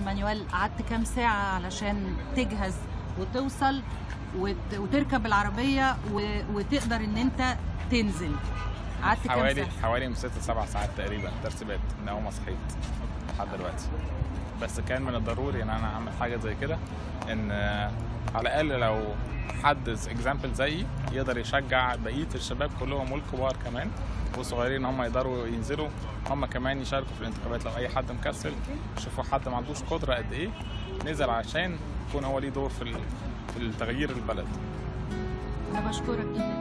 مانويل قعدت كام ساعه علشان تجهز وتوصل وت... وتركب العربيه و... وتقدر ان انت تنزل قعدت كام حوالي ساعه حوالي من ست سبع ساعات تقريبا ترتيبات من اول ما صحيت لحد دلوقتي بس كان من الضروري ان انا اعمل حاجه زي كده ان آه، على الاقل لو حد اكزامبل زيي يقدر يشجع بقيه الشباب كلهم والكبار كمان والصغيرين هم يقدروا ينزلوا هم كمان يشاركوا في الانتخابات لو اي حد مكسل يشوفوا حد ما عندوش قدره قد ايه نزل عشان يكون هو ليه دور في ال- في تغيير البلد انا بشكرك جدا